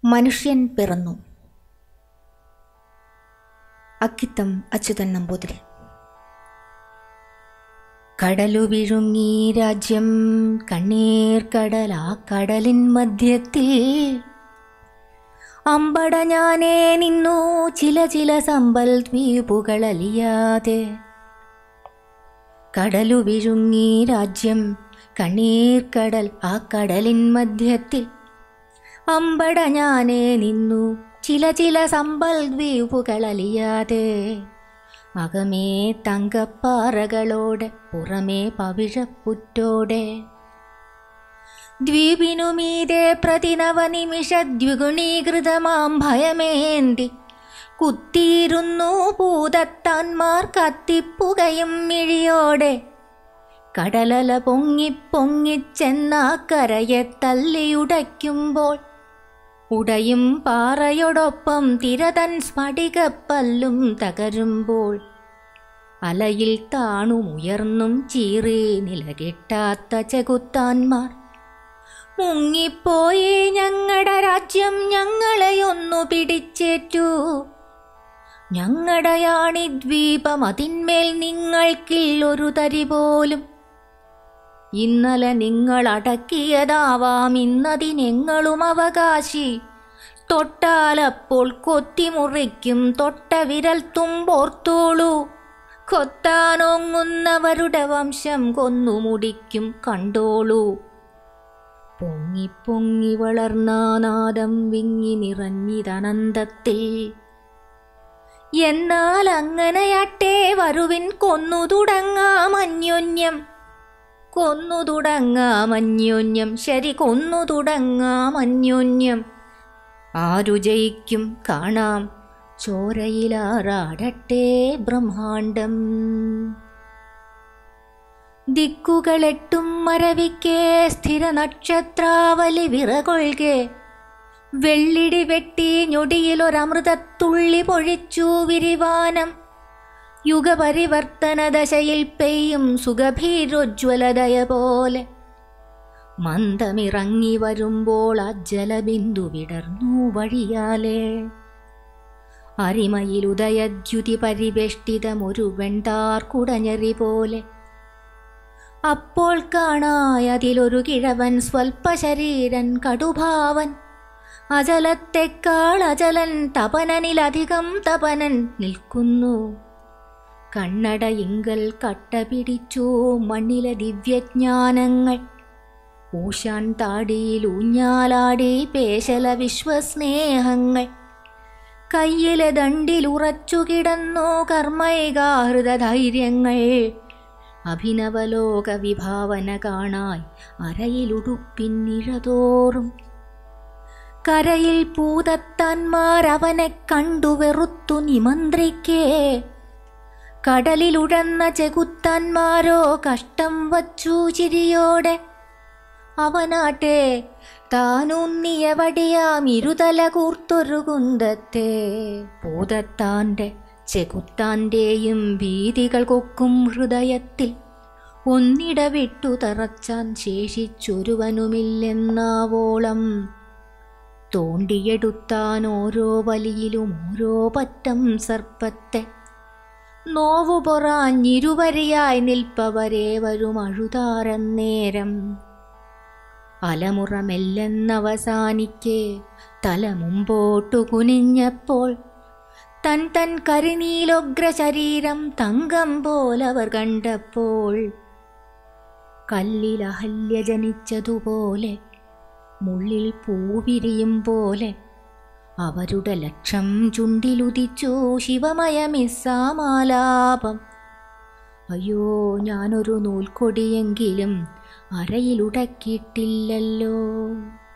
മനുഷ്യൻ പിറന്നു അക്കിത്തം അച്യുതൻ നമ്പൂതിരി കടലു വിഴുങ്ങി രാജ്യം കണ്ണീർ കടൽ ആ കടലിൻ മധ്യത്തിൽ അമ്പട ഞാനേ നിന്നു ചില ചില സമ്പൽ ദ്വീപുകളലിയാതെ കടലു വിഴുങ്ങി രാജ്യം കണ്ണീർ കടൽ ആ കടലിൻ മധ്യത്തിൽ അമ്പട ഞാനേ നിന്നു ചില ചില സമ്പൽ ദ്വീപുകളലിയാതെ അകമേ തങ്കപ്പാറകളോടെ പുറമേ പവിഴപ്പുറ്റോടെ ദ്വീപിനുമീതെ പ്രതിനവനിമിഷ ദ്വിഗുണീകൃതമാം ഭയമേന്തി കുത്തിയിരുന്നു പൂതത്താന്മാർ കത്തിപ്പുകയും മിഴിയോടെ കടലല പൊങ്ങി പൊങ്ങിച്ചെന്നാ കരയെ തല്ലിയുടയ്ക്കുമ്പോൾ ഉടയും പാറയോടൊപ്പം തിരതൻ സ്ഫടികപ്പല്ലും തകരുമ്പോൾ അലയിൽ താണുമുയർന്നും ചീറി നിലകിട്ടാത്ത ചെകുത്താന്മാർ മുങ്ങിപ്പോയേ ഞങ്ങളുടെ രാജ്യം ഞങ്ങളെയൊന്നു പിടിച്ചേറ്റു ഞങ്ങളുടെയാണി ദ്വീപം അതിന്മേൽ നിങ്ങൾക്കില്ലൊരു തരി പോലും ഇന്നലെ നിങ്ങൾ അടക്കിയതാവാം ഇന്നതിനെങ്ങളും അവകാശി തൊട്ടാലപ്പോൾ കൊത്തിമുറിക്കും തൊട്ട വിരൽ തുമ്പോർത്തോളൂ കൊത്താനൊങ്ങുന്നവരുടെ വംശം കൊന്നു മുടിക്കും കണ്ടോളൂ പൊങ്ങി പൊങ്ങി വളർന്ന നാദം വിങ്ങി നിറഞ്ഞിതനന്തത്തിൽ എന്നാൽ അങ്ങനെയാട്ടെ വരുവിൻ കൊന്നു തുടങ്ങാം അന്യോന്യം കൊന്നു തുടങ്ങാം അന്യോന്യം ശരി കൊന്നു തുടങ്ങാം അന്യോന്യം ആരു ജയിക്കും കാണാം ചോരയിലാറാടട്ടെ ബ്രഹ്മാണ്ടം ദിക്കുകളെട്ടും മരവിക്കേ സ്ഥിര നക്ഷത്രാവലി വിറകൊൾകെ വെള്ളിടി വെട്ടി ഞൊടിയിലൊരമൃതത്തുള്ളി പൊഴിച്ചു വിരിവാനം യുഗപരിവർത്തന ദശയിൽ പെയ്യും സുഖഭീരോജ്വലതയ പോലെ മന്ദമിറങ്ങി വരുമ്പോൾ ആ ജലബിന്ദു വിടർന്നു വഴിയാലേ അരിമയിലുദയദ്യുതി പരിവേഷ്ടിതമൊരു വെണ്ടാർ കുടഞ്ഞെറി പോലെ അപ്പോൾ കാണായതിലൊരു കിഴവൻ സ്വൽപ്പശരീരൻ കടുഭാവൻ അജലത്തെക്കാൾ അജലൻ തപനനിലധികം തപനൻ നിൽക്കുന്നു കണ്ണട ഇങ്കൽ കട്ട പിടിച്ചു മണ്ണിലെ ദിവ്യജ്ഞാനങ്ങൾ ഊശാൻ താടിയിൽ ഊഞ്ഞാലാടി പേശല വിശ്വസ്നേഹങ്ങൾ കയ്യിലെ ദണ്ടിലുറച്ചു കിടന്നു കർമ്മൈകാഹൃത ധൈര്യങ്ങൾ അഭിനവലോക വിഭാവന കാണായി അരയിലുടുപ്പിന്നിഴതോറും കരയിൽ പൂതത്താന്മാരവനെ കണ്ടു വെറുത്തു നിമന്ത്രിക്കേ കടലിലുഴന്ന ചെകുത്താന്മാരോ കഷ്ടം വച്ചു ചിരിയോടെ അവനാട്ടെ താനൂന്നിയവടിയാം ഇരുതല കൂർത്തൊരു കുന്തത്തെ പൂതത്താൻ്റെ ചെകുത്താൻ്റെയും ഭീതികൾ കൊക്കും ഹൃദയത്തിൽ ഒന്നിടവിട്ടു തറച്ചാൻ ശേഷിച്ചൊരുവനുമില്ലെന്നാവോളം തോണ്ടിയെടുത്താൻ ഓരോ വലിയിലും ഓരോ പറ്റം സർപ്പത്തെ നോവു പൊറാഞ്ഞിരുവരിയായി നിൽപ്പവരെ വരും അഴുതാരന്നേരം അലമുറമെല്ലെന്നവസാനിക്കെ തല മുമ്പോട്ടു കുനിഞ്ഞപ്പോൾ തൻ തൻ കരിനീലൊഗ്ര ശരീരം തങ്കം പോലവർ കണ്ടപ്പോൾ കല്ലിലഹല്യ ജനിച്ചതുപോലെ മുള്ളിൽ പൂവിരിയും പോലെ അവരുടെ ലക്ഷം ചുണ്ടിലുദിച്ചു ശിവമയമിസ്സാമാലാപം അയ്യോ ഞാനൊരു നൂൽക്കൊടിയെങ്കിലും അരയിലുടക്കിയിട്ടില്ലല്ലോ